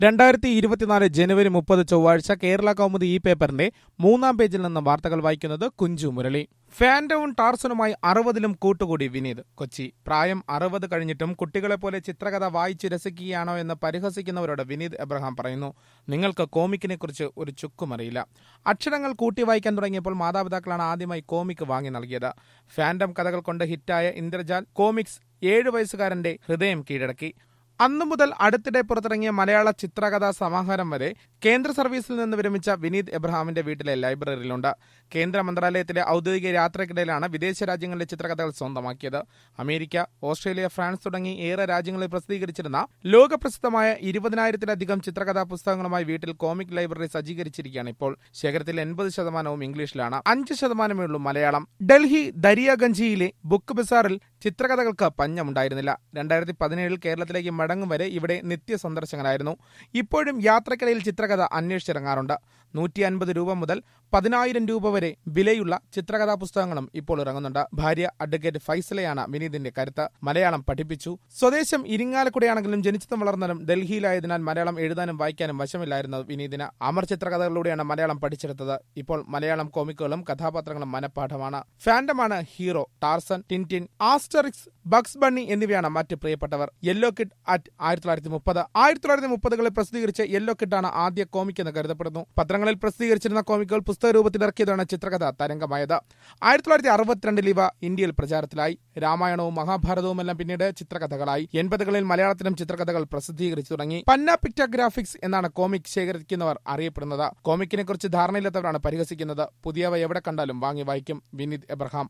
രണ്ടായിരത്തി ഇരുപത്തിനാല് ജനുവരി മുപ്പത് ചൊവ്വാഴ്ച കേരള കൗമുദി ഈ പേപ്പറിന്റെ മൂന്നാം പേജിൽ നിന്ന് വാർത്തകൾ വായിക്കുന്നത് കുഞ്ചു മുരളി ഫാൻഡവും ടാർസനുമായി അറുപതിലും കൂട്ടുകൂടി വിനീത് കൊച്ചി പ്രായം അറുപത് കഴിഞ്ഞിട്ടും കുട്ടികളെ പോലെ ചിത്രകഥ വായിച്ച് രസിക്കുകയാണോ എന്ന് പരിഹസിക്കുന്നവരോട് വിനീത് എബ്രഹാം പറയുന്നു നിങ്ങൾക്ക് കോമിക്കിനെ കുറിച്ച് ഒരു ചുക്കുമറിയില്ല അക്ഷരങ്ങൾ കൂട്ടി വായിക്കാൻ തുടങ്ങിയപ്പോൾ മാതാപിതാക്കളാണ് ആദ്യമായി കോമിക് വാങ്ങി നൽകിയത് ഫാൻഡം കഥകൾ കൊണ്ട് ഹിറ്റായ ഇന്ദ്രജാൽ കോമിക്സ് ഏഴ് വയസ്സുകാരന്റെ ഹൃദയം കീഴടക്കി അന്നു മുതൽ അടുത്തിടെ പുറത്തിറങ്ങിയ മലയാള ചിത്രകഥാ സമാഹാരം വരെ കേന്ദ്ര സർവീസിൽ നിന്ന് വിരമിച്ച വിനീത് എബ്രഹാമിന്റെ വീട്ടിലെ ലൈബ്രറിയിലുണ്ട് കേന്ദ്ര മന്ത്രാലയത്തിലെ ഔദ്യോഗിക യാത്രക്കിടയിലാണ് വിദേശ രാജ്യങ്ങളിലെ ചിത്രകഥകൾ സ്വന്തമാക്കിയത് അമേരിക്ക ഓസ്ട്രേലിയ ഫ്രാൻസ് തുടങ്ങി ഏറെ രാജ്യങ്ങളിൽ പ്രസിദ്ധീകരിച്ചിരുന്ന ലോകപ്രസിദ്ധമായ ഇരുപതിനായിരത്തിലധികം ചിത്രകഥാ പുസ്തകങ്ങളുമായി വീട്ടിൽ കോമിക് ലൈബ്രറി സജ്ജീകരിച്ചിരിക്കുകയാണ് ഇപ്പോൾ ശേഖരത്തിൽ എൺപത് ശതമാനവും ഇംഗ്ലീഷിലാണ് അഞ്ച് ശതമാനമേ ഉള്ളൂ മലയാളം ഡൽഹി ദരിയാഗഞ്ചിയിലെ ബുക്ക് ബസാറിൽ ചിത്രകഥകൾക്ക് പഞ്ഞമുണ്ടായിരുന്നില്ല രണ്ടായിരത്തി പതിനേഴിൽ കേരളത്തിലേക്ക് മടങ്ങും വരെ ഇവിടെ നിത്യ സന്ദർശകനായിരുന്നു ഇപ്പോഴും യാത്രക്കിടയിൽ ചിത്രകഥ അന്വേഷിച്ചിറങ്ങാറുണ്ട് നൂറ്റി അൻപത് രൂപ മുതൽ പതിനായിരം രൂപ വരെ വിലയുള്ള ചിത്രകഥാ പുസ്തകങ്ങളും ഇപ്പോൾ ഇറങ്ങുന്നുണ്ട് ഭാര്യ അഡ്വക്കേറ്റ് ഫൈസലയാണ് വിനീതിന്റെ കരുത്ത് മലയാളം പഠിപ്പിച്ചു സ്വദേശം ഇരിങ്ങാലക്കുടയാണെങ്കിലും ജനിച്ചതും വളർന്നതും ഡൽഹിയിലായതിനാൽ മലയാളം എഴുതാനും വായിക്കാനും വശമില്ലായിരുന്നു വിനീതിന് അമർ ചിത്രകഥകളിലൂടെയാണ് മലയാളം പഠിച്ചെടുത്തത് ഇപ്പോൾ മലയാളം കോമിക്കുകളും കഥാപാത്രങ്ങളും മനഃപ്പാഠമാണ് ഫാൻഡമാണ് hero Tarzan Tintin Asterix Bugs Bunny എന്നിവയാണ് മറ്റ് പ്രിയപ്പെട്ടവർ യെല്ലോ കിഡ് അറ്റ് ആയിരത്തി തൊള്ളായിരത്തി മുപ്പത് ആയിരത്തി തൊള്ളായിരത്തി മുപ്പതുകളിൽ പ്രസിദ്ധീകരിച്ച യെല്ലോ കിഡാണ് ആദ്യ കോമിക് എന്ന് കരുതപ്പെടുന്നു പത്രങ്ങളിൽ പ്രസിദ്ധീകരിച്ചിരുന്ന കോമിക്കുകൾ പുസ്തക രൂപത്തിൽ ഇറക്കിയതാണ് ചിത്രകഥ തരംഗമായത് ആയിരത്തി തൊള്ളായിരത്തി അറുപത്തിരണ്ടിൽ ഇവ ഇന്ത്യയിൽ പ്രചാരത്തിലായി രാമായണവും മഹാഭാരതവുമെല്ലാം പിന്നീട് ചിത്രകഥകളായി എൺപതുകളിൽ മലയാളത്തിലും ചിത്രകഥകൾ പ്രസിദ്ധീകരിച്ചു തുടങ്ങി പന്ന പിക്ടോഗ്രാഫിക്സ് എന്നാണ് കോമിക് ശേഖരിക്കുന്നവർ അറിയപ്പെടുന്നത് കോമിക്കിനെ കുറിച്ച് ധാരണയില്ലാത്തവരാണ് പരിഹസിക്കുന്നത് പുതിയവ എവിടെ കണ്ടാലും വാങ്ങി വായിക്കും വിനീത് എബ്രഹാം